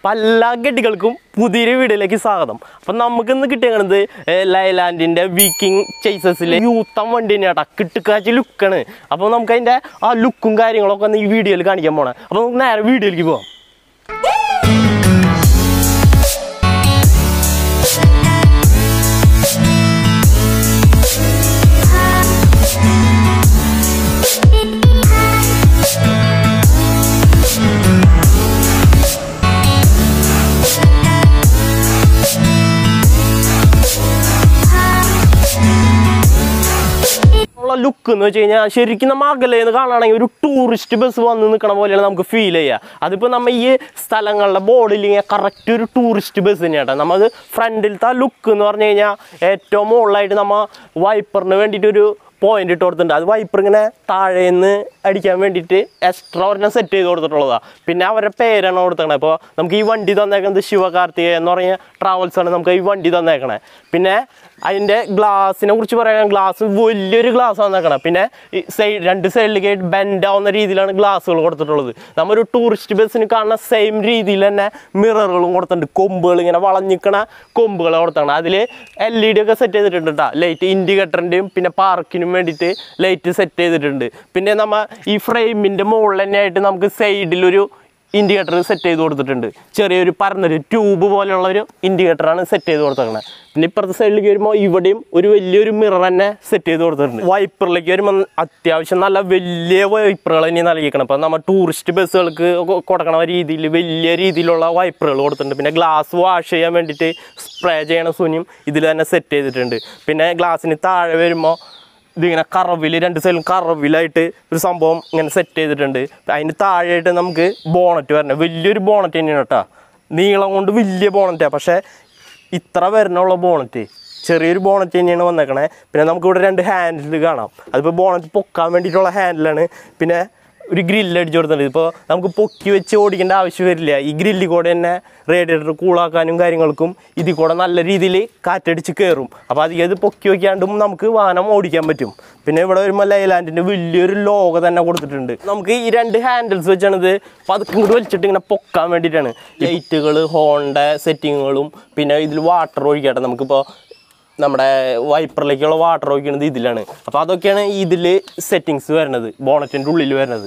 അപ്പം എല്ലാ ഗഡികൾക്കും പുതിയൊരു വീഡിയോയിലേക്ക് സ്വാഗതം അപ്പം നമുക്ക് ഇന്ന് കിട്ടിയത് ലൈലാൻഡിൻ്റെ വീക്കിംഗ് ചേസസിലെ യൂത്തം വണ്ടി തന്നെയാട്ടാ കിട്ടുക്കാച്ചി ലുക്കാണ് അപ്പോൾ നമുക്ക് അതിൻ്റെ ആ ലുക്കും കാര്യങ്ങളൊക്കെ ഒന്ന് ഈ വീഡിയോയിൽ കാണിക്കാൻ പോണേ അപ്പോൾ നമുക്ക് നേരെ വീഡിയോയിലേക്ക് പോകാം ഉള്ള ലുക്ക് എന്ന് വെച്ച് കഴിഞ്ഞാൽ ശരിക്കും നമ്മൾ അകലേന്ന് കാണുകയാണെങ്കിൽ ഒരു ടൂറിസ്റ്റ് ബസ് വന്ന് നിൽക്കണ പോലെയാണ് നമുക്ക് ഫീൽ ചെയ്യുക അതിപ്പോൾ നമ്മൾ ഈ സ്ഥലങ്ങളുടെ ബോർഡിൽ ഇങ്ങനെ കറക്റ്റ് ഒരു ടൂറിസ്റ്റ് ബസ് തന്നെയാണ് നമ്മൾ ഫ്രണ്ടിലത്തെ ആ ലുക്ക് എന്ന് പറഞ്ഞു കഴിഞ്ഞാൽ ഏറ്റവും മുകളിലായിട്ട് നമ്മൾ വൈപ്പറിന് വേണ്ടിയിട്ട് ഒരു പോയിന്റ് ഇട്ട് കൊടുത്തിട്ടുണ്ട് അത് വൈപ്പർ ഇങ്ങനെ താഴേന്ന് അടിക്കാൻ വേണ്ടിയിട്ട് എക്സ്ട്രാ ഒരെണ്ണം സെറ്റ് ചെയ്ത് കൊടുത്തിട്ടുള്ളതാണ് പിന്നെ അവരുടെ പേരാണ് കൊടുത്തേക്കണത് അപ്പോൾ നമുക്ക് ഈ വണ്ടി തന്നേക്കുന്നത് ശിവകാർത്തികേയ എന്ന് പറഞ്ഞ ട്രാവൽസ് ആണ് നമുക്ക് ഈ വണ്ടി തന്നേക്കണേ പിന്നെ അതിൻ്റെ ഗ്ലാസിനെ കുറിച്ച് പറയാൻ ഗ്ലാസ് വലിയൊരു ഗ്ലാസ് വന്നേക്കണം പിന്നെ ഈ സൈഡ് രണ്ട് സൈഡിലേക്ക് ബെൻഡ് ആവുന്ന രീതിയിലാണ് ഗ്ലാസ്സുകൾ കൊടുത്തിട്ടുള്ളത് നമ്മൊരു ടൂറിസ്റ്റ് ബസ്സിന് കാണുന്ന സെയിം രീതിയിൽ തന്നെ മിററുകളും കൊടുത്തിട്ടുണ്ട് കൊമ്പുകൾ ഇങ്ങനെ വളഞ്ഞിക്കണ കൊമ്പുകൾ കൊടുത്താണ് അതിൽ എൽ ഇ ഡി ഒക്കെ സെറ്റ് ചെയ്തിട്ടുണ്ട് കേട്ടോ ലൈറ്റ് ഇൻഡിക്കേറ്ററിൻ്റെയും പിന്നെ പാർക്കിനും വേണ്ടിയിട്ട് ലൈറ്റ് സെറ്റ് ചെയ്തിട്ടുണ്ട് പിന്നെ നമ്മ ഈ ഫ്രെയിമിൻ്റെ മുകളിൽ തന്നെ ആയിട്ട് നമുക്ക് സൈഡിലൊരു ഇൻഡിക്കേറ്റർ സെറ്റ് ചെയ്ത് കൊടുത്തിട്ടുണ്ട് ചെറിയൊരു പരന്നൊരു ട്യൂബ് പോലെയുള്ള ഒരു ഇൻഡിക്കേറ്ററാണ് സെറ്റ് ചെയ്ത് കൊടുത്തേക്കണത് പിന്നെ ഇപ്പുറത്തെ സൈഡിലേക്ക് വരുമ്പോൾ ഇവിടെയും ഒരു വലിയൊരു മിറർ തന്നെ സെറ്റ് ചെയ്ത് കൊടുത്തിട്ടുണ്ട് വൈപ്പറിലേക്ക് വരുമ്പോൾ അത്യാവശ്യം നല്ല വലിയ വൈപ്പറുകൾ തന്നെ നൽകിക്കണം അപ്പോൾ നമ്മൾ ടൂറിസ്റ്റ് ബസ്സുകൾക്ക് കൊ- കൊടുക്കണ രീതിയിൽ വലിയ രീതിയിലുള്ള വൈപ്പറുകൾ കൊടുത്തിട്ടുണ്ട് പിന്നെ ഗ്ലാസ് വാഷ് ചെയ്യാൻ വേണ്ടിയിട്ട് സ്പ്രേ ചെയ്യണ സുനിയും ഇതിൽ തന്നെ സെറ്റ് ചെയ്തിട്ടുണ്ട് പിന്നെ ഗ്ലാസ്സിന് താഴെ വരുമ്പോൾ ഇതിങ്ങനെ കറവിൽ രണ്ട് സൈഡിലും കറവിലായിട്ട് ഒരു സംഭവം ഇങ്ങനെ സെറ്റ് ചെയ്തിട്ടുണ്ട് അതിന് താഴെയായിട്ട് നമുക്ക് ബോണറ്റ് വരണം വലിയൊരു ബോണറ്റ് തന്നെയാണ് കേട്ടോ നീളം കൊണ്ട് വലിയ ബോണറ്റാണ് പക്ഷേ ഇത്ര വരണുള്ള ബോണറ്റ് ചെറിയൊരു ബോണറ്റ് തന്നെയാണ് വന്നേക്കണേ പിന്നെ നമുക്കിവിടെ രണ്ട് ഹാൻഡിൽ കാണാം അതിപ്പോൾ ബോണറ്റ് പൊക്കാൻ വേണ്ടിയിട്ടുള്ള ഹാൻഡിലാണ് പിന്നെ ഒരു ഗ്രില്ല് അടിച്ചു കൊടുത്തിട്ടുണ്ട് ഇപ്പോൾ നമുക്ക് പൊക്കി വെച്ച് ഓടിക്കേണ്ട ആവശ്യം വരില്ല ഈ ഗ്രില്ലിൽ കൂടെ തന്നെ റേഡിയേറ്റർ കൂളാക്കാനും കാര്യങ്ങൾക്കും ഇതിൽ കൂടെ നല്ല രീതിയിൽ കാറ്റടിച്ച് കയറും അപ്പോൾ അധികം ഇത് പൊക്കി വയ്ക്കാണ്ടും നമുക്ക് വാഹനം ഓടിക്കാൻ പറ്റും പിന്നെ ഇവിടെ വരുമ്പോൾ ലൈലാൻഡിൻ്റെ വലിയൊരു ലോഗോ തന്നെ കൊടുത്തിട്ടുണ്ട് നമുക്ക് ഈ രണ്ട് ഹാൻഡിൽസ് വെച്ചാണ് ഇത് പതുക്കെ ഇങ്ങോട്ട് വലിച്ചിട്ട് ഇങ്ങനെ പൊക്കാൻ വേണ്ടിയിട്ടാണ് ലൈറ്റുകൾ ഹോണിൻ്റെ സെറ്റിങ്ങുകളും പിന്നെ ഇതിൽ വാട്ടർ ഒഴിക്കട്ടെ നമുക്കിപ്പോൾ നമ്മുടെ വൈപ്പറിലേക്കുള്ള വാട്ടർ ഒഴിക്കുന്നത് ഇതിലാണ് അപ്പോൾ അതൊക്കെയാണ് ഇതിൽ സെറ്റിങ്സ് വരുന്നത് ബോണറ്റിൻ്റെ ഉള്ളിൽ വരുന്നത്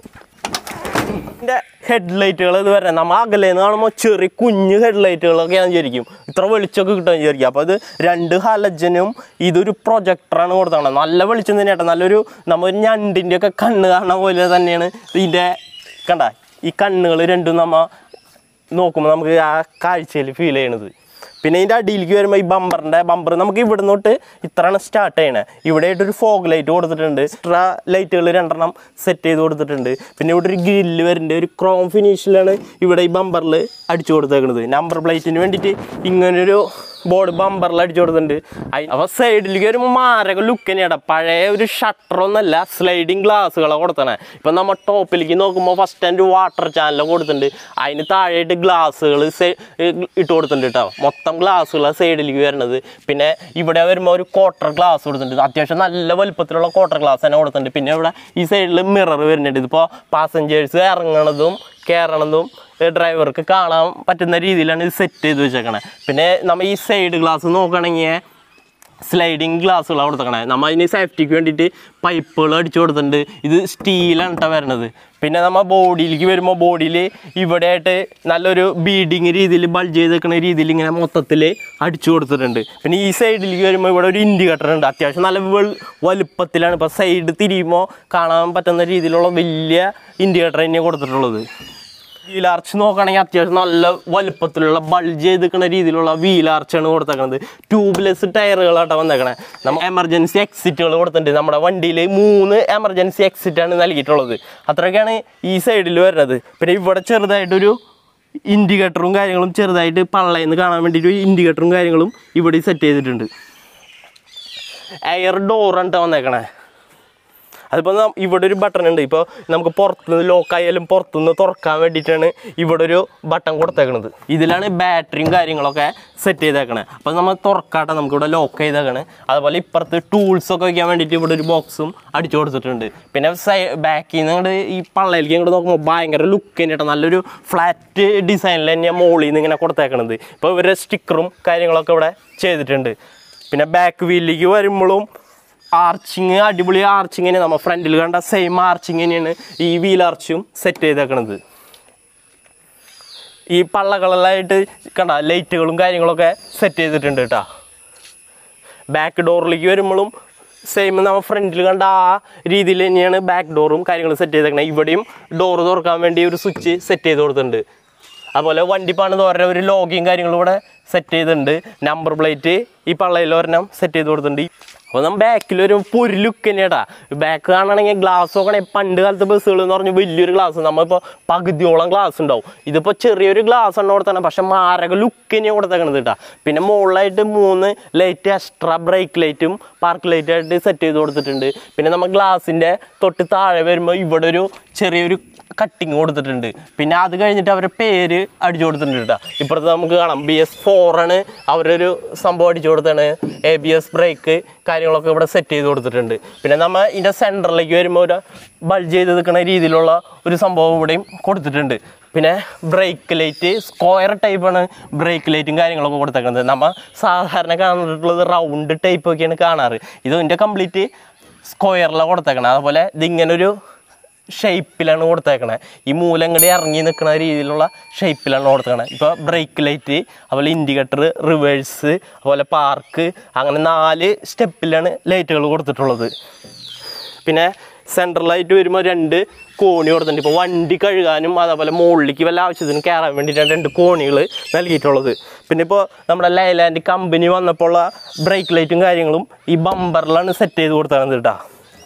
ഇതിൻ്റെ ഹെഡ്ലൈറ്റുകൾ ഇത് വരുന്നത് നമ്മൾ അകലേന്ന് കാണുമ്പോൾ ചെറിയ കുഞ്ഞു ഹെഡ്ലൈറ്റുകളൊക്കെയാണ് വിചാരിക്കും ഇത്ര വെളിച്ചമൊക്കെ കിട്ടുമെന്ന് വിചാരിക്കും അപ്പോൾ അത് രണ്ട് ഹലജനും ഇതൊരു പ്രൊജക്ടറാണ് കൊടുത്തത് നല്ല വെളിച്ചം തന്നെയാട്ടോ നല്ലൊരു നമ്മൾ ഒരു ഞണ്ടിൻ്റെ ഒക്കെ കണ്ണ് കാണുന്ന പോലെ തന്നെയാണ് ഇതിൻ്റെ കണ്ട ഈ കണ്ണുകൾ രണ്ടും നമ്മ നോക്കുമ്പോൾ നമുക്ക് ആ കാഴ്ചയിൽ ഫീൽ ചെയ്യണത് പിന്നെ ഇതിൻ്റെ അടിയിലേക്ക് വരുമ്പോൾ ഈ ബമ്പറിൻ്റെ ബമ്പർ നമുക്ക് ഇവിടെ തൊട്ട് ഇത്രയാണ് സ്റ്റാർട്ട് ചെയ്യണത് ഇവിടെ ആയിട്ട് ഒരു ഫോഗ് ലൈറ്റ് കൊടുത്തിട്ടുണ്ട് എക്സ്ട്രാ ലൈറ്റുകൾ രണ്ടെണ്ണം സെറ്റ് ചെയ്ത് കൊടുത്തിട്ടുണ്ട് പിന്നെ ഇവിടെ ഒരു ഗ്രില്ല് വരുന്നുണ്ട് ഒരു ക്രോം ഫിനിഷിലാണ് ഇവിടെ ഈ ബമ്പറിൽ അടിച്ചു കൊടുത്തേക്കുന്നത് നമ്പർ പ്ലേറ്റിന് വേണ്ടിയിട്ട് ഇങ്ങനൊരു ബോർഡ് ബമ്പറിൽ അടിച്ചു കൊടുത്തിട്ടുണ്ട് അപ്പോൾ സൈഡിലേക്ക് വരുമ്പോൾ മാരക ലുക്ക് തന്നെയാണ് പഴയ ഒരു ഷട്ടറൊന്നല്ല സ്ലൈഡിങ് ഗ്ലാസ്സുകളാണ് കൊടുത്തണേ ഇപ്പം നമ്മൾ ടോപ്പിലേക്ക് നോക്കുമ്പോൾ ഫസ്റ്റ് ആൻഡ് വാട്ടർ ചാനൽ കൊടുത്തിട്ടുണ്ട് അതിന് താഴെയായിട്ട് ഗ്ലാസ്സുകൾ ഇട്ട് കൊടുത്തിട്ടുണ്ട് കേട്ടോ മൊത്തം ഗ്ലാസ്സുകളാണ് സൈഡിലേക്ക് വരുന്നത് പിന്നെ ഇവിടെ വരുമ്പോൾ ഒരു ക്വാർട്ടർ ഗ്ലാസ് കൊടുത്തിട്ടുണ്ട് അത്യാവശ്യം നല്ല വലുപ്പത്തിലുള്ള ക്വാർട്ടർ ഗ്ലാസ് തന്നെ കൊടുത്തിട്ടുണ്ട് പിന്നെ ഇവിടെ ഈ സൈഡിൽ മിറർ വരുന്നുണ്ട് ഇതിപ്പോൾ പാസഞ്ചേഴ്സ് ഇറങ്ങണതും കയറണതും ഡ്രൈവർക്ക് കാണാൻ പറ്റുന്ന രീതിയിലാണ് ഇത് സെറ്റ് ചെയ്ത് വെച്ചേക്കണേ പിന്നെ നമ്മൾ ഈ സൈഡ് ഗ്ലാസ് നോക്കുകയാണെങ്കിൽ സ്ലൈഡിങ് ഗ്ലാസ്സുകളാണ് കൊടുത്തേക്കണേ നമ്മൾ അതിന് സേഫ്റ്റിക്ക് വേണ്ടിയിട്ട് പൈപ്പുകൾ അടിച്ചു കൊടുത്തിട്ടുണ്ട് ഇത് സ്റ്റീലാണ് കേട്ടോ വരണത് പിന്നെ നമ്മൾ ബോഡിയിലേക്ക് വരുമ്പോൾ ബോഡിയിൽ ഇവിടെ ആയിട്ട് നല്ലൊരു ബീഡിങ് രീതിയിൽ ബൾജ് ചെയ്ത് വെക്കുന്ന രീതിയിൽ ഇങ്ങനെ മൊത്തത്തിൽ അടിച്ചു കൊടുത്തിട്ടുണ്ട് പിന്നെ ഈ സൈഡിലേക്ക് വരുമ്പോൾ ഇവിടെ ഒരു ഇൻഡിക്കേറ്റർ ഉണ്ട് അത്യാവശ്യം നല്ല വെൾ- വലുപ്പത്തിലാണ് ഇപ്പോൾ സൈഡ് തിരിയുമ്പോൾ കാണാൻ പറ്റുന്ന രീതിയിലുള്ള വലിയ ഇൻഡിക്കേറ്റർ തന്നെയാണ് കൊടുത്തിട്ടുള്ളത് വീൽ ആർച്ച് നോക്കുകയാണെങ്കിൽ അത്യാവശ്യം നല്ല വലുപ്പത്തിലുള്ള ബൾജ് ചെയ്ത് നിൽക്കുന്ന രീതിയിലുള്ള വീൽ ആർച്ചാണ് കൊടുത്തേക്കുന്നത് ട്യൂബ്ലെസ് ടയറുകളാട്ടോ വന്നേക്കണേ നമ്മൾ എമർജൻസി എക്സിറ്റുകൾ കൊടുത്തിട്ടുണ്ട് നമ്മുടെ വണ്ടിയിൽ മൂന്ന് എമർജൻസി എക്സിറ്റാണ് നൽകിയിട്ടുള്ളത് അത്രയൊക്കെയാണ് ഈ സൈഡിൽ വരുന്നത് പിന്നെ ഇവിടെ ചെറുതായിട്ടൊരു ഇൻഡിക്കേറ്ററും കാര്യങ്ങളും ചെറുതായിട്ട് പള്ളയെന്ന് കാണാൻ വേണ്ടിയിട്ട് ഇൻഡിക്കേറ്ററും കാര്യങ്ങളും ഇവിടെ സെറ്റ് ചെയ്തിട്ടുണ്ട് എയർ ഡോറാണ് വന്നേക്കണേ അതിപ്പോൾ നം- ഇവിടെ ഒരു ബട്ടൺ ഉണ്ട് ഇപ്പോൾ നമുക്ക് പുറത്തുനിന്ന് ലോക്കായാലും പുറത്തുനിന്ന് തുറക്കാൻ വേണ്ടിയിട്ടാണ് ഇവിടെ ഒരു ബട്ടൺ കൊടുത്തേക്കണത് ഇതിലാണ് ബാറ്ററിയും കാര്യങ്ങളൊക്കെ സെറ്റ് ചെയ്തേക്കണത് അപ്പോൾ നമ്മൾ തുറക്കാട്ടെ നമുക്ക് ഇവിടെ ലോക്ക് ചെയ്തേക്കണ് അതുപോലെ ഇപ്പുറത്ത് ടൂൾസ് ഒക്കെ വയ്ക്കാൻ വേണ്ടിയിട്ട് ഇവിടെ ഒരു ബോക്സും അടിച്ചു കൊടുത്തിട്ടുണ്ട് പിന്നെ സൈ ബാക്കിൽ നിന്ന് ഇങ്ങോട്ട് ഈ പള്ളയിലേക്ക് ഇങ്ങോട്ട് നോക്കുമ്പോൾ ഭയങ്കര ലുക്ക് തന്നെയാണ് നല്ലൊരു ഫ്ലാറ്റ് ഡിസൈനിൽ തന്നെയാണ് മോളിൽ നിന്ന് ഇങ്ങനെ കൊടുത്തേക്കണത് ഇപ്പോൾ ഇവരുടെ സ്റ്റിക്കറും കാര്യങ്ങളൊക്കെ ഇവിടെ ചെയ്തിട്ടുണ്ട് പിന്നെ ബാക്ക് വീലിലേക്ക് വരുമ്പോഴും ആർച്ചിങ് അടിപൊളി ആർച്ചിങ് തന്നെ നമ്മൾ ഫ്രണ്ടിൽ കണ്ട സെയിം ആർച്ചിങ് തന്നെയാണ് ഈ വീൽ ആർച്ചും സെറ്റ് ചെയ്തേക്കണത് ഈ പള്ളകളിലായിട്ട് കണ്ട ലൈറ്റുകളും കാര്യങ്ങളൊക്കെ സെറ്റ് ചെയ്തിട്ടുണ്ട് കേട്ടോ ബാക്ക് ഡോറിലേക്ക് വരുമ്പോഴും സെയിം നമ്മൾ ഫ്രണ്ടിൽ കണ്ട ആ രീതിയിൽ തന്നെയാണ് ബാക്ക് ഡോറും കാര്യങ്ങളും സെറ്റ് ചെയ്തേക്കണത് ഇവിടെയും ഡോറ് തുറക്കാൻ വേണ്ടി ഒരു സ്വിച്ച് സെറ്റ് ചെയ്ത് കൊടുത്തിട്ടുണ്ട് അതുപോലെ വണ്ടി പണിത് പറഞ്ഞ ഒരു ലോഗിയും കാര്യങ്ങളും ഇവിടെ സെറ്റ് ചെയ്തിട്ടുണ്ട് നമ്പർ പ്ലേറ്റ് ഈ പള്ളയിൽ ഒരെണ്ണം സെറ്റ് ചെയ്ത് കൊടുത്തിട്ടുണ്ട് അപ്പോൾ നമ്മൾ ബാക്കിൽ ഒരു പൊരു ലുക്ക് തന്നെയാട്ടാ ബാക്ക് കാണണമെങ്കിൽ ഗ്ലാസ് നോക്കണേ പണ്ട് കാലത്തെ ബസ്സുകൾ എന്ന് പറഞ്ഞാൽ വലിയൊരു ഗ്ലാസ് നമ്മളിപ്പോൾ പകുതിയോളം ഗ്ലാസ് ഉണ്ടാവും ഇതിപ്പോൾ ചെറിയൊരു ഗ്ലാസ് ആണ് കൊടുത്തത് പക്ഷെ മാരക ലുക്ക് തന്നെയാണ് കൊടുത്തേക്കണത് കേട്ടോ പിന്നെ മുകളിലായിട്ട് മൂന്ന് ലൈറ്റ് എക്സ്ട്രാ ബ്രേക്ക് ലൈറ്റും പാർക്ക് ലൈറ്റ് ആയിട്ട് സെറ്റ് ചെയ്ത് കൊടുത്തിട്ടുണ്ട് പിന്നെ നമ്മൾ ഗ്ലാസിൻ്റെ തൊട്ട് താഴെ വരുമ്പോൾ ഇവിടെ ഒരു ചെറിയൊരു കട്ടിങ് കൊടുത്തിട്ടുണ്ട് പിന്നെ അത് കഴിഞ്ഞിട്ട് അവരുടെ പേര് അടിച്ചു കൊടുത്തിട്ടുണ്ട് കേട്ടോ ഇപ്പുറത്ത് നമുക്ക് കാണാം ബി എസ് ഫോറാണ് അവരൊരു സംഭവം അടിച്ചു കൊടുത്താണ് എ ബി എസ് ബ്രേക്ക് കാര്യങ്ങളൊക്കെ ഇവിടെ സെറ്റ് ചെയ്ത് കൊടുത്തിട്ടുണ്ട് പിന്നെ നമ്മൾ ഇതിൻ്റെ സെൻറ്ററിലേക്ക് വരുമ്പോൾ ഒരു ബൾജ് ചെയ്ത് നിൽക്കുന്ന രീതിയിലുള്ള ഒരു സംഭവം ഇവിടെയും കൊടുത്തിട്ടുണ്ട് പിന്നെ ബ്രേക്ക് ലൈറ്റ് സ്ക്വയർ ടൈപ്പാണ് ബ്രേക്ക് ലൈറ്റും കാര്യങ്ങളൊക്കെ കൊടുത്തേക്കുന്നത് നമ്മൾ സാധാരണ കാണുന്നിട്ടുള്ളത് റൗണ്ട് ടൈപ്പ് ഒക്കെയാണ് കാണാറ് ഇത് ഇതിൻ്റെ കംപ്ലീറ്റ് സ്ക്വയറിലാണ് കൊടുത്തേക്കണത് അതുപോലെ ഇതിങ്ങനൊരു ഷേപ്പിലാണ് കൊടുത്തേക്കണേ ഈ മൂലം ഇങ്ങോട്ട് ഇറങ്ങി നിൽക്കുന്ന രീതിയിലുള്ള ഷേപ്പിലാണ് കൊടുത്തേക്കണേ ഇപ്പോൾ ബ്രേക്ക് ലൈറ്റ് അതുപോലെ ഇൻഡിക്കേറ്റർ റിവേഴ്സ് അതുപോലെ പാർക്ക് അങ്ങനെ നാല് സ്റ്റെപ്പിലാണ് ലൈറ്റുകൾ കൊടുത്തിട്ടുള്ളത് പിന്നെ സെൻട്രലായിട്ട് വരുമ്പോൾ രണ്ട് കോണി കൊടുത്തിട്ടുണ്ട് ഇപ്പോൾ വണ്ടി കഴുകാനും അതേപോലെ മുകളിലേക്ക് വല്ല ആവശ്യത്തിനും കയറാൻ വേണ്ടിയിട്ടാണ് രണ്ട് കോണികൾ നൽകിയിട്ടുള്ളത് പിന്നെ ഇപ്പോൾ നമ്മുടെ ലൈലാൻഡ് കമ്പനി വന്നപ്പോൾ ഉള്ള ബ്രേക്ക് ലൈറ്റും കാര്യങ്ങളും ഈ ബമ്പറിലാണ് സെറ്റ് ചെയ്ത് കൊടുത്തത് കേട്ടോ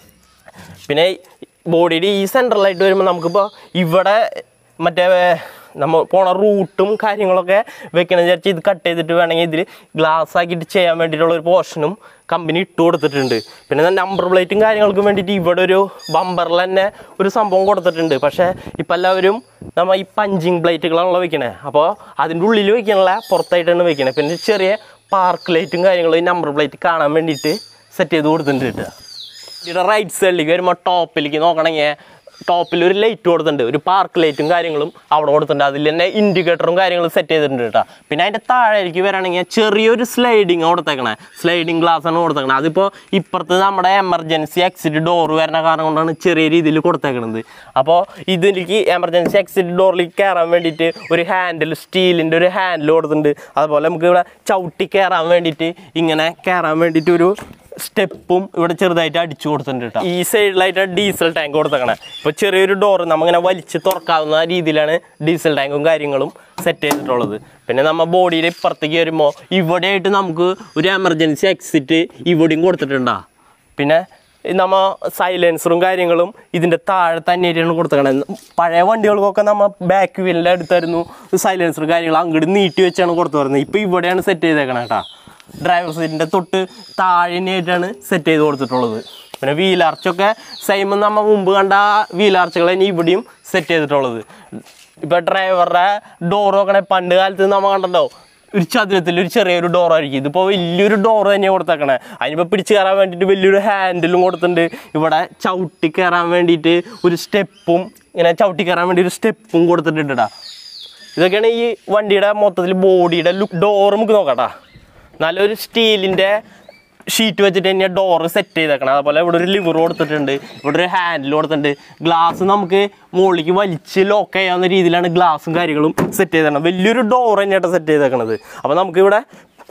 പിന്നെ ബോഡിയുടെ ഈ സെൻട്രലായിട്ട് വരുമ്പോൾ നമുക്കിപ്പോൾ ഇവിടെ മറ്റേ നമ്മൾ പോണ റൂട്ടും കാര്യങ്ങളൊക്കെ വെക്കണം വിചാരിച്ച് ഇത് കട്ട് ചെയ്തിട്ട് വേണമെങ്കിൽ ഇതിൽ ഗ്ലാസ് ആക്കിയിട്ട് ചെയ്യാൻ വേണ്ടിയിട്ടുള്ള ഒരു പോർഷനും കമ്പനി ഇട്ട് കൊടുത്തിട്ടുണ്ട് പിന്നെ നമ്പർ പ്ലേറ്റും കാര്യങ്ങൾക്കും വേണ്ടിയിട്ട് ഇവിടെ ഒരു ബമ്പറിൽ തന്നെ ഒരു സംഭവം കൊടുത്തിട്ടുണ്ട് പക്ഷേ ഇപ്പം എല്ലാവരും നമ്മൾ ഈ പഞ്ചിങ് പ്ലേറ്റുകളാണല്ലോ വെക്കണേ അപ്പോൾ അതിൻ്റെ ഉള്ളിൽ വെക്കണല്ല പുറത്തായിട്ടാണ് വെക്കണേ പിന്നെ ചെറിയ പാർക്ക് ലൈറ്റും കാര്യങ്ങളും ഈ നമ്പർ പ്ലേറ്റ് കാണാൻ വേണ്ടിയിട്ട് സെറ്റ് ചെയ്ത് കൊടുത്തിട്ടുണ്ട് കേട്ടോ ഇതിയുടെ റൈറ്റ് സൈഡിലേക്ക് വരുമ്പോൾ ടോപ്പിലേക്ക് നോക്കണമെങ്കിൽ ടോപ്പിൽ ഒരു ലൈറ്റ് കൊടുത്തിട്ടുണ്ട് ഒരു പാർക്ക് ലൈറ്റും കാര്യങ്ങളും അവിടെ കൊടുത്തിട്ടുണ്ട് അതിൽ തന്നെ ഇൻഡിക്കേറ്ററും കാര്യങ്ങളും സെറ്റ് ചെയ്തിട്ടുണ്ട് കേട്ടോ പിന്നെ അതിൻ്റെ താഴേക്ക് വരാണെങ്കിൽ ചെറിയൊരു സ്ലൈഡിങ് കൊടുത്തേക്കണേ സ്ലൈഡിങ് ഗ്ലാസ് ആണ് കൊടുത്തേക്കണേ അതിപ്പോൾ ഇപ്പുറത്ത് നമ്മുടെ എമർജൻസി എക്സിറ്റ് ഡോർ വരുന്ന കാരണം കൊണ്ടാണ് ചെറിയ രീതിയിൽ കൊടുത്തേക്കണത് അപ്പോൾ ഇതിലേക്ക് എമർജൻസി എക്സിറ്റ് ഡോറിലേക്ക് കയറാൻ വേണ്ടിയിട്ട് ഒരു ഹാൻഡിൽ സ്റ്റീലിൻ്റെ ഒരു ഹാൻഡിൽ കൊടുത്തിട്ടുണ്ട് അതുപോലെ നമുക്ക് ഇവിടെ ചവിട്ടി കയറാൻ വേണ്ടിയിട്ട് ഇങ്ങനെ കയറാൻ വേണ്ടിയിട്ട് ഒരു സ്റ്റെപ്പും ഇവിടെ ചെറുതായിട്ട് അടിച്ചു കൊടുത്തിട്ടുണ്ട് കേട്ടോ ഈ സൈഡിലായിട്ട് ഡീസൽ ടാങ്ക് കൊടുത്തേക്കണേ ഇപ്പോൾ ചെറിയൊരു ഡോർ നമ്മങ്ങനെ വലിച്ച് തുറക്കാവുന്ന രീതിയിലാണ് ഡീസൽ ടാങ്കും കാര്യങ്ങളും സെറ്റ് ചെയ്തിട്ടുള്ളത് പിന്നെ നമ്മൾ ബോഡിയുടെ ഇപ്പുറത്തേക്ക് വരുമ്പോൾ ഇവിടെയായിട്ട് നമുക്ക് ഒരു എമർജൻസി എക്സിറ്റ് ഇവിടെയും കൊടുത്തിട്ടുണ്ടാ പിന്നെ നമ്മ സൈലൻസറും കാര്യങ്ങളും ഇതിൻ്റെ താഴെ തന്നെയായിട്ടാണ് കൊടുത്തേക്കണത് പഴയ വണ്ടികൾക്കൊക്കെ നമ്മൾ ബാക്ക് വീലിൻ്റെ അടുത്തായിരുന്നു സൈലൻസർ കാര്യങ്ങൾ അങ്ങോട്ട് നീട്ടി വെച്ചാണ് കൊടുത്തു വരുന്നത് ഇപ്പോൾ ഇവിടെയാണ് സെറ്റ് ചെയ്തേക്കണേ കേട്ടോ ഡ്രൈവർ സീറ്റിൻ്റെ തൊട്ട് താഴെയായിട്ടാണ് സെറ്റ് ചെയ്ത് കൊടുത്തിട്ടുള്ളത് പിന്നെ വീലാർച്ചൊക്കെ സെയിം നമ്മൾ മുമ്പ് കണ്ട വീലാർച്ചുകൾ തന്നെ ഇവിടെയും സെറ്റ് ചെയ്തിട്ടുള്ളത് ഇപ്പോൾ ഡ്രൈവറുടെ ഡോർ നോക്കണേ പണ്ട് കാലത്ത് നമ്മൾ കണ്ടല്ലോ ഒരു ചതുരത്തിൽ ഒരു ചെറിയൊരു ഡോറായിരിക്കും ഇതിപ്പോൾ വലിയൊരു ഡോർ തന്നെയാണ് കൊടുത്തേക്കണേ അതിനിപ്പോൾ പിടിച്ച് കയറാൻ വേണ്ടിയിട്ട് വലിയൊരു ഹാൻഡിലും കൊടുത്തിട്ടുണ്ട് ഇവിടെ ചവിട്ടി കയറാൻ വേണ്ടിയിട്ട് ഒരു സ്റ്റെപ്പും ഇങ്ങനെ ചവിട്ടി കയറാൻ വേണ്ടി ഒരു സ്റ്റെപ്പും കൊടുത്തിട്ടുണ്ട് ടാ ഇതൊക്കെയാണ് ഈ വണ്ടിയുടെ മൊത്തത്തിൽ ബോഡിയുടെ ലുക്ക് ഡോർ നമുക്ക് നോക്കാട്ടാ നല്ലൊരു സ്റ്റീലിൻ്റെ ഷീറ്റ് വെച്ചിട്ട് തന്നെ ഡോറ് സെറ്റ് ചെയ്തേക്കണം അതുപോലെ ഇവിടെ ഒരു ലിവർ കൊടുത്തിട്ടുണ്ട് ഇവിടെ ഒരു ഹാൻഡിൽ കൊടുത്തിട്ടുണ്ട് ഗ്ലാസ് നമുക്ക് മുകളിലേക്ക് വലിച്ച് ലോക്ക് ചെയ്യാവുന്ന രീതിയിലാണ് ഗ്ലാസും കാര്യങ്ങളും സെറ്റ് ചെയ്തേക്കണം വലിയൊരു ഡോർ തന്നെയായിട്ട് സെറ്റ് ചെയ്തേക്കണത് അപ്പോൾ നമുക്കിവിടെ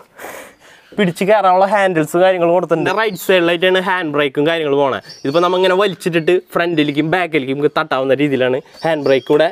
പിടിച്ച് കയറാനുള്ള ഹാൻഡിൽസ് കാര്യങ്ങളും കൊടുത്തിട്ടുണ്ട് റൈറ്റ് സൈഡിലായിട്ടാണ് ഹാൻഡ് ബ്രേക്കും കാര്യങ്ങളും പോണേ ഇതിപ്പോൾ നമ്മളിങ്ങനെ വലിച്ചിട്ടിട്ട് ഫ്രണ്ടിലേക്കും ബാക്കിലേക്കും നമുക്ക് തട്ടാവുന്ന രീതിയിലാണ് ഹാൻഡ് ബ്രേക്ക് ഇവിടെ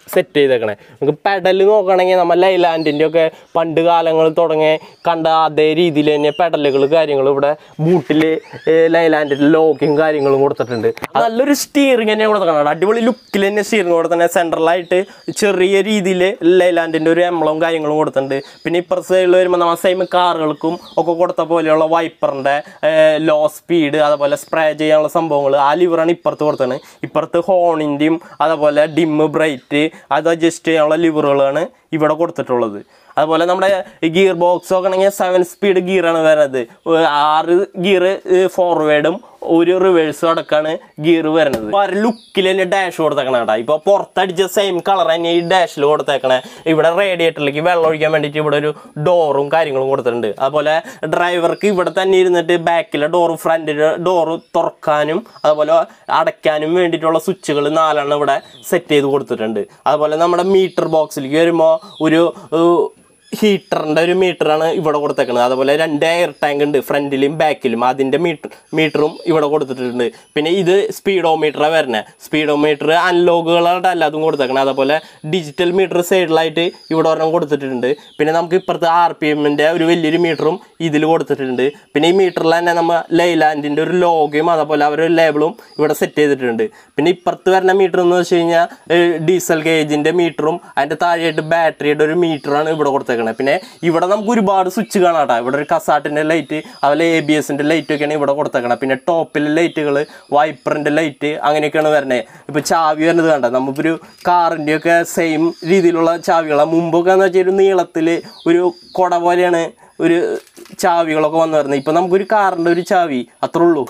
സെറ്റ് ചെയ്തേക്കണേ നമുക്ക് പെഡൽ നോക്കുകയാണെങ്കിൽ നമ്മൾ ലൈലാൻഡിൻ്റെ ഒക്കെ പണ്ട് കാലങ്ങളിൽ തുടങ്ങിയ കണ്ട അതേ രീതിയിൽ തന്നെ പെഡലുകൾ കാര്യങ്ങളും ഇവിടെ ബൂട്ടിൽ ലൈലാൻഡിൻ്റെ ലോക്കിങ് കാര്യങ്ങളും കൊടുത്തിട്ടുണ്ട് നല്ലൊരു സ്റ്റിയറിംഗ് തന്നെ കൊടുക്കണം അടിപൊളി ലുക്കിൽ തന്നെ സ്റ്റിയറിംഗ് കൊടുത്തന്നെ സെൻട്രലായിട്ട് ചെറിയ രീതിയിൽ ലൈലാൻഡിൻ്റെ ഒരു എംബ്ലവും കാര്യങ്ങളും കൊടുത്തിട്ടുണ്ട് പിന്നെ ഇപ്പുറത്തെ സൈഡിൽ വരുമ്പോൾ നമ്മൾ സെയിം കാറുകൾക്കും ഒക്കെ കൊടുത്ത പോലെയുള്ള വൈപ്പറിൻ്റെ ലോ സ്പീഡ് അതുപോലെ സ്പ്രേ ചെയ്യാനുള്ള സംഭവങ്ങൾ ആ ലിവറാണ് ഇപ്പുറത്ത് കൊടുത്തത് ഇപ്പുറത്ത് ഹോണിൻ്റെയും അതുപോലെ ഡിമ്മ് ബ്രൈറ്റ് അത് അഡ്ജസ്റ്റ് ചെയ്യാനുള്ള ലിവറുകളാണ് ഇവിടെ കൊടുത്തിട്ടുള്ളത് അതുപോലെ നമ്മുടെ ഗിയർ ബോക്സ് ഒക്കെ ആണെങ്കിൽ സെവൻ സ്പീഡ് ഗിയറാണ് വരുന്നത് ഏർ ആറ് ഗിയർ ഫോർവേഡും ഒരു റിവേഴ്സും അടക്കാണ് ഗിയർ വരുന്നത് അപ്പോൾ ഒരു ലുക്കിൽ തന്നെ ഡാഷ് കൊടുത്തേക്കണ കേട്ടോ ഇപ്പോൾ പുറത്തടിച്ച സെയിം കളർ തന്നെ ഈ ഡാഷിൽ കൊടുത്തേക്കണേ ഇവിടെ റേഡിയേറ്ററിലേക്ക് വെള്ളം ഒഴിക്കാൻ വേണ്ടിയിട്ട് ഇവിടെ ഒരു ഡോറും കാര്യങ്ങളും കൊടുത്തിട്ടുണ്ട് അതുപോലെ ഡ്രൈവർക്ക് ഇവിടെ തന്നെ ഇരുന്നിട്ട് ബാക്കിലെ ഡോറ് ഫ്രണ്ടിലെ ഡോറ് തുറക്കാനും അതുപോലെ അടയ്ക്കാനും വേണ്ടിയിട്ടുള്ള സ്വിച്ചുകൾ നാലെണ്ണം ഇവിടെ സെറ്റ് ചെയ്ത് കൊടുത്തിട്ടുണ്ട് അതുപോലെ നമ്മുടെ മീറ്റർ ബോക്സിലേക്ക് വരുമ്പോൾ ഒരു ഏർ, ഹീറ്ററിൻ്റെ ഒരു മീറ്ററാണ് ഇവിടെ കൊടുത്തേക്കുന്നത് അതുപോലെ രണ്ട് എയർ ടാങ്ക് ഉണ്ട് ഫ്രണ്ടിലും ബാക്കിലും അതിൻ്റെ മീറ്റർ മീറ്ററും ഇവിടെ കൊടുത്തിട്ടുണ്ട് പിന്നെ ഇത് സ്പീഡോമീറ്ററാണ് വരുന്നത് സ്പീഡോമീറ്റർ അൺലോക്കുകളായിട്ട് അല്ലാതും കൊടുത്തേക്കണം അതുപോലെ ഡിജിറ്റൽ മീറ്റർ സൈഡിലായിട്ട് ഇവിടെ ഒരെണ്ണം കൊടുത്തിട്ടുണ്ട് പിന്നെ നമുക്ക് ഇപ്പുറത്ത് ആർ പി എമ്മിൻ്റെ ഒരു വലിയൊരു മീറ്ററും ഇതിൽ കൊടുത്തിട്ടുണ്ട് പിന്നെ ഈ മീറ്ററിൽ തന്നെ നമ്മൾ ലൈലാൻഡിൻ്റെ ഒരു ലോഗയും അതുപോലെ അവരുടെ ലേബിളും ഇവിടെ സെറ്റ് ചെയ്തിട്ടുണ്ട് പിന്നെ ഇപ്പുറത്ത് വരുന്ന മീറ്റർ എന്ന് വെച്ച് കഴിഞ്ഞാൽ ഡീസൽ ഗേജിൻ്റെ മീറ്ററും അതിൻ്റെ താഴെയായിട്ട് ബാറ്ററിയുടെ ഒരു മീറ്ററാണ് ഇവിടെ കൊടുത്തേക്കുന്നത് പിന്നെ ഇവിടെ നമുക്ക് ഒരുപാട് സ്വിച്ച് കാണാം കേട്ടോ ഇവിടെ ഒരു കസാട്ടിൻ്റെ ലൈറ്റ് അതുപോലെ എ ബി എസിൻ്റെ ലൈറ്റ് ഒക്കെയാണ് ഇവിടെ കൊടുത്തേക്കണം പിന്നെ ടോപ്പിലെ ലൈറ്റുകൾ വൈപ്പറിൻ്റെ ലൈറ്റ് അങ്ങനെയൊക്കെയാണ് വരുന്നത് ഇപ്പോൾ ചാവി വരുന്നത് കണ്ട നമുക്കൊരു കാറിൻ്റെ ഒക്കെ സെയിം രീതിയിലുള്ള ചാവികളാണ് മുമ്പൊക്കെ എന്ന് വെച്ചാൽ ഒരു നീളത്തിൽ ഒരു കുട പോലെയാണ് ഒരു ചാവികളൊക്കെ വന്നു വരുന്നത് ഇപ്പം നമുക്കൊരു കാറിൻ്റെ ഒരു ചാവി അത്രേ ഉള്ളൂ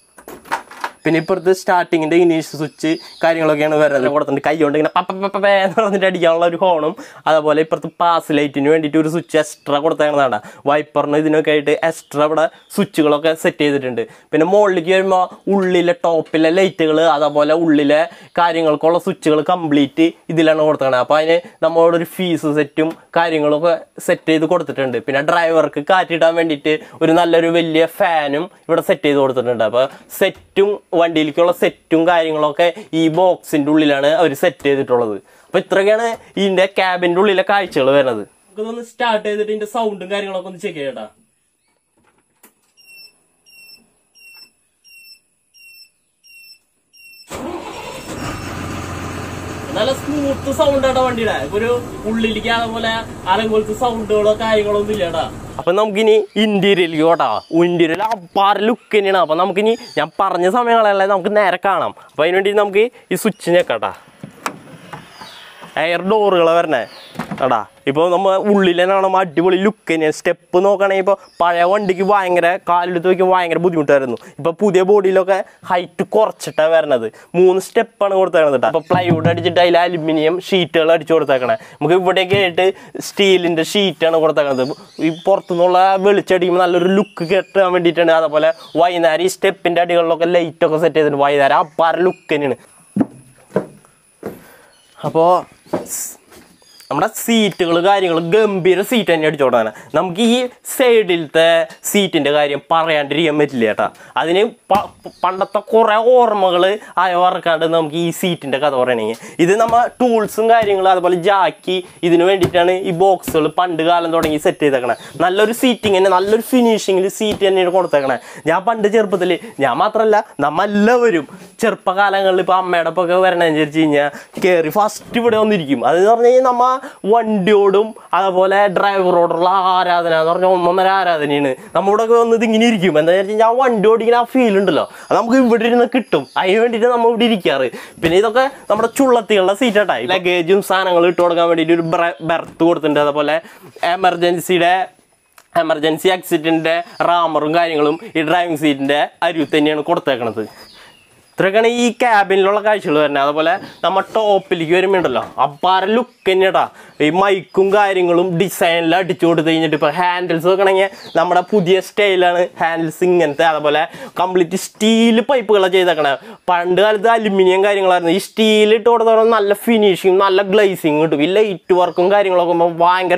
പിന്നെ ഇപ്പുറത്ത് സ്റ്റാർട്ടിങ്ങിൻ്റെ ഇനീഷ്യൽ സ്വിച്ച് കാര്യങ്ങളൊക്കെയാണ് വരുന്നത് കൊടുത്തിട്ടുണ്ട് കൈ കൊണ്ട് ഇങ്ങനെ പപ്പ പപ്പ പേ എന്ന് പറഞ്ഞിട്ട് അടിക്കാനുള്ള ഒരു ഹോണും അതുപോലെ ഇപ്പുറത്ത് പാസ് ലൈറ്റിന് വേണ്ടിയിട്ട് ഒരു സ്വിച്ച് എക്സ്ട്രാ കൊടുത്തേക്കുന്നതാണ് വൈപ്പറിന് ഇതിനൊക്കെ ആയിട്ട് എക്സ്ട്രാ ഇവിടെ സ്വിച്ചുകളൊക്കെ സെറ്റ് ചെയ്തിട്ടുണ്ട് പിന്നെ മുകളിലേക്ക് വരുമ്പോൾ ഉള്ളിലെ ടോപ്പിലെ ലൈറ്റുകൾ അതുപോലെ ഉള്ളിലെ കാര്യങ്ങൾക്കുള്ള സ്വിച്ചുകൾ കംപ്ലീറ്റ് ഇതിലാണ് കൊടുത്തേക്കണത് അപ്പോൾ അതിന് നമ്മളോട് ഒരു ഫീസ് സെറ്റും കാര്യങ്ങളൊക്കെ സെറ്റ് ചെയ്ത് കൊടുത്തിട്ടുണ്ട് പിന്നെ ഡ്രൈവർക്ക് കാറ്റിടാൻ വേണ്ടിയിട്ട് ഒരു നല്ലൊരു വലിയ ഫാനും ഇവിടെ സെറ്റ് ചെയ്ത് കൊടുത്തിട്ടുണ്ട് അപ്പോൾ സെറ്റും വണ്ടിയിലേക്കുള്ള സെറ്റും കാര്യങ്ങളൊക്കെ ഈ ബോക്സിൻ്റെ ഉള്ളിലാണ് അവർ സെറ്റ് ചെയ്തിട്ടുള്ളത് അപ്പോൾ ഇത്രയൊക്കെയാണ് ഇതിൻ്റെ ക്യാബിൻ്റെ ഉള്ളിലെ കാഴ്ചകൾ വരുന്നത് നമുക്കിതൊന്ന് സ്റ്റാർട്ട് ചെയ്തിട്ട് ഇതിൻ്റെ സൗണ്ടും കാര്യങ്ങളൊക്കെ ഒന്ന് ചെക്ക് ചെയ്യട്ടാ നല്ല സ്മൂത്ത് സൗണ്ട് ആട്ടോ വണ്ടിയുടെ ഇപ്പൊ ഒരു ഉള്ളിലേക്ക് അതുപോലെ അലങ്കോലത്ത് സൗണ്ടുകളോ കാര്യങ്ങളോ ഒന്നും ഇല്ലടാ അപ്പൊ നമുക്കിനി ഇന്റീരിയലിലേക്ക് പോട്ടാ ഇന്റീരിയൽ അപ്പാറ് ലുക്ക് തന്നെയാണ് അപ്പൊ നമുക്കിനി ഞാൻ പറഞ്ഞ സമയങ്ങളല്ലേ നമുക്ക് നേരെ കാണാം അപ്പൊ അതിന് വേണ്ടി നമുക്ക് ഈ സ്വിച്ച് ഞെക്കട്ടാ എയർ ഡോറുകൾ വരണേ എടാ ഇപ്പോൾ നമ്മൾ ഉള്ളിൽ തന്നെ കാണുമ്പോൾ അടിപൊളി ലുക്ക് തന്നെയാണ് സ്റ്റെപ്പ് നോക്കുകയാണെങ്കിൽ ഇപ്പോൾ പഴയ വണ്ടിക്ക് ഭയങ്കര കാലെടുത്ത് വയ്ക്കുമ്പോൾ ഭയങ്കര ബുദ്ധിമുട്ടായിരുന്നു ഇപ്പോൾ പുതിയ ബോഡിയിലൊക്കെ ഹൈറ്റ് കുറച്ചിട്ടാണ് വരണത് മൂന്ന് സ്റ്റെപ്പാണ് കൊടുത്തേക്കണത് കേട്ടോ അപ്പോൾ പ്ലൈവുഡ് അടിച്ചിട്ട് അതിൽ അലുമിനിയം ഷീറ്റുകൾ അടിച്ചു കൊടുത്തേക്കണേ നമുക്ക് ഇവിടെയൊക്കെ ആയിട്ട് സ്റ്റീലിൻ്റെ ഷീറ്റാണ് കൊടുത്തേക്കണത് ഈ പുറത്തുനിന്നുള്ള വെളിച്ചടിക്കുമ്പോൾ നല്ലൊരു ലുക്ക് കെട്ടാൻ വേണ്ടിയിട്ടാണ് അതുപോലെ വൈകുന്നേരം ഈ സ്റ്റെപ്പിൻ്റെ അടികളിലൊക്കെ ലൈറ്റൊക്കെ സെറ്റ് ചെയ്തിട്ടുണ്ട് വൈകുന്നേരം അപ്പാര ലുക്ക് തന്നെയാണ് അപ്പോൾ നമ്മുടെ സീറ്റുകൾ കാര്യങ്ങൾ ഗംഭീര സീറ്റ് തന്നെ അടിച്ചോടാണ് നമുക്ക് ഈ സൈഡിലത്തെ സീറ്റിൻ്റെ കാര്യം പറയാണ്ടിരിക്കാൻ പറ്റില്ല ചേട്ടാ അതിന് പ- പണ്ടത്തെ കുറേ ഓർമ്മകൾ അയവറക്കാണ്ട് നമുക്ക് ഈ സീറ്റിൻ്റെ കഥ പറയണമെങ്കിൽ ഇത് നമ്മ ടൂൾസും കാര്യങ്ങളും അതുപോലെ ജാക്കി ഇതിന് വേണ്ടിയിട്ടാണ് ഈ ബോക്സുകൾ പണ്ട് കാലം തുടങ്ങി സെറ്റ് ചെയ്തേക്കണേ നല്ലൊരു സീറ്റിംഗ് തന്നെ നല്ലൊരു ഫിനിഷിങ്ങിൽ സീറ്റ് തന്നെയാണ് കൊടുത്തേക്കണേ ഞാൻ പണ്ട് ചെറുപ്പത്തിൽ ഞാൻ മാത്രമല്ല നമ്മ എല്ലാവരും ചെറുപ്പകാലങ്ങളിൽ ഇപ്പോൾ അമ്മയുടെ ഒപ്പം ഒക്കെ വരണനുസരിച്ച് കഴിഞ്ഞാൽ കയറി ഫസ്റ്റ് ഇവിടെ വന്നിരിക്കും അതെന്ന് പറഞ്ഞു കഴിഞ്ഞാൽ നമ്മ വണ്ടിയോടും അതുപോലെ ഡ്രൈവറോടുള്ള ആരാധന എന്ന് പറഞ്ഞാൽ ഒന്നൊന്നര ആരാധനയാണ് നമ്മുടെ ഒക്കെ വന്നത് ഇങ്ങനെ ഇരിക്കും എന്താ വെച്ച് കഴിഞ്ഞാൽ ആ വണ്ടി ഓടിക്കുന്ന ആ ഫീൽ ഉണ്ടല്ലോ അത് നമുക്ക് ഇവിടെ ഇരുന്ന് കിട്ടും അതിന് വേണ്ടിയിട്ട് നമ്മൾ ഇവിടെ ഇരിക്കാറ് പിന്നെ ഇതൊക്കെ നമ്മുടെ ചുള്ളത്തികളുടെ സീറ്റാട്ടായി ലഗേജും സാധനങ്ങളും ഇട്ട് കൊടുക്കാൻ വേണ്ടിയിട്ട് ഒരു ബെർത്ത് കൊടുത്തിട്ടുണ്ട് അതുപോലെ എമർജൻസിയുടെ എമർജൻസി എക്സിറ്റിൻ്റെ റാമറും കാര്യങ്ങളും ഈ ഡ്രൈവിംഗ് സീറ്റിൻ്റെ അരുവ് തന്നെയാണ് കൊടുത്തേക്കണത് ഇത്രയൊക്കെയാണ് ഈ ക്യാബിനിലുള്ള കാഴ്ചകൾ വരുന്നത് അതുപോലെ നമ്മൾ ടോപ്പിലേക്ക് വരുമ്പോണ്ടല്ലോ അപ്പാര ലുക്ക് തന്നെയാട്ടാ ഈ മൈക്കും കാര്യങ്ങളും ഡിസൈനിൽ അടിച്ചു കൊടുത്തു കഴിഞ്ഞിട്ട് ഇപ്പോൾ ഹാൻഡിൽസ് വെക്കണമെങ്കിൽ നമ്മുടെ പുതിയ സ്റ്റൈലാണ് ഹാൻഡിൽസ് ഇങ്ങനത്തെ അതുപോലെ കംപ്ലീറ്റ് സ്റ്റീൽ പൈപ്പുകളാണ് ചെയ്തേക്കണേ പണ്ട് കാലത്ത് അലുമിനിയം കാര്യങ്ങളായിരുന്നു ഈ സ്റ്റീൽ ഇട്ട് കൊടുത്തോളം നല്ല ഫിനിഷിങ് നല്ല ഗ്ലേസിങ് കിട്ടും ഈ ലൈറ്റ് വർക്കും കാര്യങ്ങളൊക്കെ ആകുമ്പോൾ ഭയങ്കര ലുക്ക്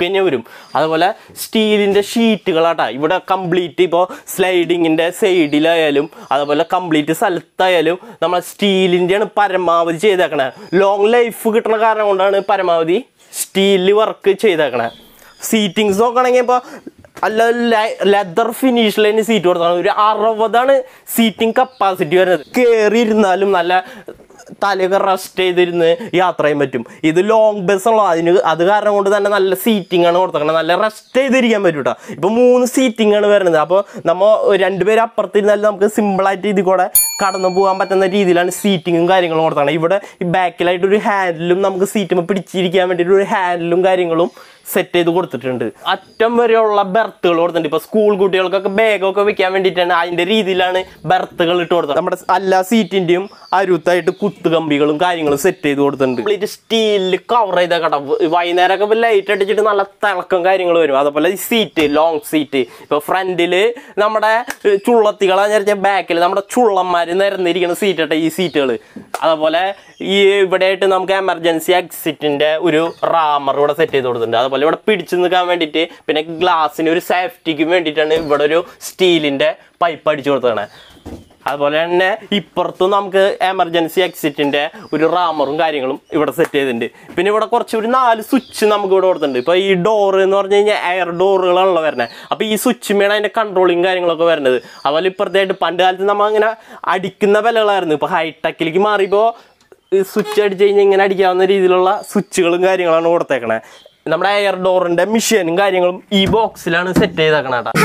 തന്നെ വരും അതുപോലെ സ്റ്റീലിൻ്റെ ഷീറ്റുകളാട്ടാ ഇവിടെ കംപ്ലീറ്റ് ഇപ്പോൾ സ്ലൈഡിങ്ങിൻ്റെ സൈഡിലായാലും അതുപോലെ കംപ്ലീറ്റ് സ്ഥലത്തായാലും നമ്മൾ സ്റ്റീലിൻ്റെയാണ് പരമാവധി ചെയ്തേക്കണേ ലോങ് ലൈഫ് കിട്ടുന്ന കാരണം കൊണ്ടാണ് പരമാവധി സ്റ്റീലിൽ വർക്ക് ചെയ്തേക്കണേ സീറ്റിങ്സ് നോക്കുകയാണെങ്കിൽ ഇപ്പോൾ അല്ല ലെതർ ഫിനിഷിലതിന് സീറ്റ് കൊടുത്താണ് ഒരു അറുപതാണ് സീറ്റിംഗ് കപ്പാസിറ്റി വരുന്നത് കയറി ഇരുന്നാലും നല്ല തലയൊക്കെ റെസ്റ്റ് ചെയ്തിരുന്ന് യാത്ര ചെയ്യാൻ പറ്റും ഇത് ലോങ് ബസ് ഉള്ള അതിന് അത് കാരണം കൊണ്ട് തന്നെ നല്ല സീറ്റിംഗ് ആണ് കൊടുത്തേക്കണത് നല്ല റെസ്റ്റ് ചെയ്തിരിക്കാൻ പറ്റും കേട്ടോ ഇപ്പൊ മൂന്ന് സീറ്റിംഗ് ആണ് വരുന്നത് അപ്പോൾ നമ്മൾ രണ്ടുപേരും അപ്പുറത്തിരുന്നാലും നമുക്ക് സിമ്പിളായിട്ട് ഇതിൽ കൂടെ കടന്നു പോകാൻ പറ്റുന്ന രീതിയിലാണ് സീറ്റിങ്ങും കാര്യങ്ങളും കൊടുത്തേക്കണത് ഇവിടെ ഈ ബാക്കിലായിട്ട് ഒരു ഹാൻഡിലും നമുക്ക് സീറ്റുമ്പോൾ പിടിച്ചിരിക്കാൻ വേണ്ടിയിട്ട് ഒരു ഹാൻഡിലും കാര്യങ്ങളും സെറ്റ് ചെയ്ത് കൊടുത്തിട്ടുണ്ട് അറ്റം വരെയുള്ള ബെർത്തുകൾ കൊടുത്തിട്ടുണ്ട് ഇപ്പൊ സ്കൂൾ കുട്ടികൾക്കൊക്കെ ബാഗൊക്കെ വെക്കാൻ വേണ്ടിയിട്ടാണ് അതിന്റെ രീതിയിലാണ് ബെർത്തുകൾ ഇട്ട് കൊടുത്തത് നമ്മുടെ എല്ലാ സീറ്റിന്റെയും അരുത്തായിട്ട് കുത്തുകമ്പികളും കാര്യങ്ങളും സെറ്റ് ചെയ്ത് കൊടുത്തിട്ടുണ്ട് കംപ്ലീറ്റ് സ്റ്റീലിൽ കവർ ചെയ്ത കട വൈകുന്നേരമൊക്കെ ലൈറ്റ് അടിച്ചിട്ട് നല്ല തിളക്കം കാര്യങ്ങൾ വരും അതുപോലെ ഈ സീറ്റ് ലോങ് സീറ്റ് ഇപ്പൊ ഫ്രണ്ടില് നമ്മുടെ ഏഹ്, ചുള്ളത്തികളെ നേരത്തെ ബാക്കിൽ നമ്മുടെ ചുള്ളന്മാര് നിരന്നിരിക്കുന്ന സീറ്റ് ഈ സീറ്റുകൾ അതുപോലെ ഈ ഇവിടെയായിട്ട് നമുക്ക് എമർജൻസി എക്സിറ്റിന്റെ ഒരു റാമർ ഇവിടെ സെറ്റ് ചെയ്ത് കൊടുത്തിട്ടുണ്ട് അതുപോലെ ഇവിടെ പിടിച്ചു നിൽക്കാൻ വേണ്ടിയിട്ട് പിന്നെ ഗ്ലാസിന് ഒരു സേഫ്റ്റിക്ക് വേണ്ടിയിട്ടാണ് ഇവിടെ ഒരു സ്റ്റീലിന്റെ പൈപ്പ് അടിച്ചു കൊടുത്തതാണ് അതുപോലെ തന്നെ ഇപ്പുറത്തും നമുക്ക് എമർജൻസി എക്സിറ്റിന്റെ ഒരു റാമറും കാര്യങ്ങളും ഇവിടെ സെറ്റ് ചെയ്തിട്ടുണ്ട് പിന്നെ ഇവിടെ കുറച്ച് ഒരു നാല് സ്വിച്ച് നമുക്ക് ഇവിടെ കൊടുത്തിട്ടുണ്ട് ഇപ്പൊ ഈ ഡോർ എന്ന് പറഞ്ഞു കഴിഞ്ഞാൽ എയർ ഡോറുകളാണല്ലോ വരുന്നത് അപ്പൊ ഈ സ്വിച്ച് മേണ് അതിന്റെ കൺട്രോളിങ് കാര്യങ്ങളൊക്കെ വരുന്നത് അതുപോലെ ഇപ്പുറത്തായിട്ട് പണ്ട് കാലത്ത് നമ്മൾ അങ്ങനെ അടിക്കുന്ന വിലകളായിരുന്നു ഇപ്പൊ ഹൈടെക്കിലേക്ക് മാറിയപ്പോൾ സ്വിച്ച് അടിച്ച് കഴിഞ്ഞാൽ ഇങ്ങനെ അടിക്കാവുന്ന രീതിയിലുള്ള സ്വിച്ചുകളും കാര്യങ്ങളാണ് കൊടുത്തേക്കണേ നമ്മുടെ എയർ ഡോറിന്റെ മെഷീനും കാര്യങ്ങളും ഈ ബോക്സിലാണ് സെറ്റ് ചെയ്തേക്കണേ കേട്ടോ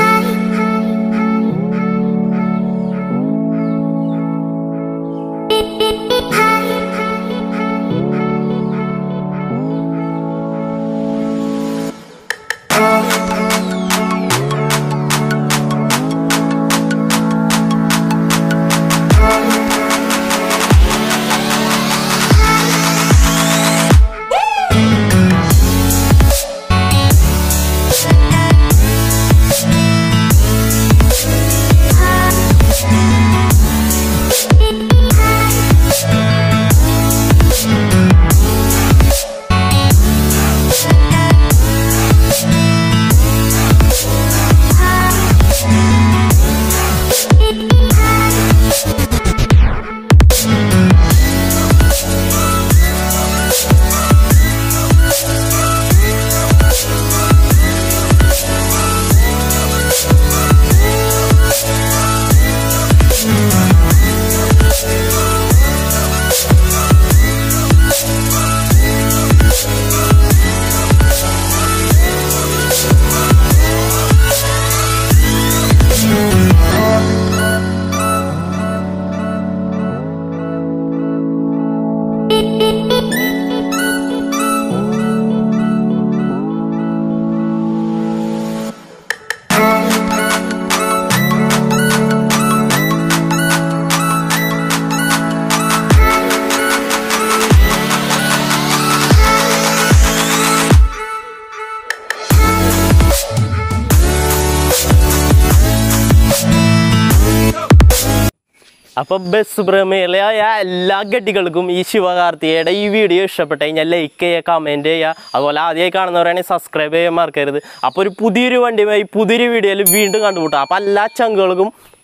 അപ്പൊ ബസ് പ്രമേലയായ എല്ലാ ഗഡികൾക്കും ഈ ശിവകാർത്തികയുടെ ഈ വീഡിയോ ഇഷ്ടപ്പെട്ട് കഴിഞ്ഞാൽ ലൈക്ക് ചെയ്യുക കമൻറ്റ് ചെയ്യുക അതുപോലെ ആദ്യമായി കാണുന്നവരാണെങ്കിൽ സബ്സ്ക്രൈബ് ചെയ്യാൻ മറക്കരുത് അപ്പോൾ ഒരു പുതിയൊരു വണ്ടിയുമായി പുതിയൊരു വീഡിയോയിൽ വീണ്ടും കണ്ടുമുട്ടാം അപ്പോൾ എല്ലാ ചങ്കുകൾക്കും